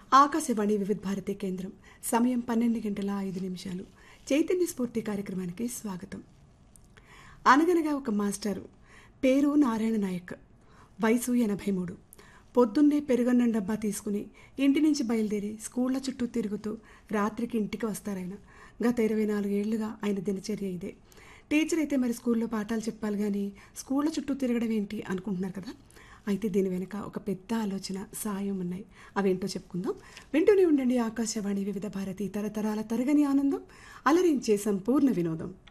ఆకాశవాణి వివిధ భారతి కేంద్రం సమయం పన్నెండు గంటల ఐదు నిమిషాలు చైతన్య స్ఫూర్తి కార్యక్రమానికి స్వాగతం అనగనగా ఒక మాస్టారు పేరు నారాయణ నాయక్ వయసు ఎనభై మూడు పొద్దున్నే పెరుగన్నం డబ్బా తీసుకుని ఇంటి నుంచి బయలుదేరి స్కూళ్ళ చుట్టూ తిరుగుతూ రాత్రికి ఇంటికి వస్తారాయన గత ఇరవై నాలుగేళ్లుగా ఆయన దినచర్య ఇదే టీచర్ అయితే మరి స్కూల్లో పాఠాలు చెప్పాలి కానీ స్కూళ్ళ చుట్టూ తిరగడం ఏంటి అనుకుంటున్నారు కదా అయితే దీని వెనుక ఒక పెద్ద ఆలోచన సాయం ఉన్నాయి అవేంటో చెప్పుకుందాం వింటూనే ఉండండి ఆకాశవాణి వివిధ భారతి తరతరాల తరగని ఆనందం అలరించే సంపూర్ణ వినోదం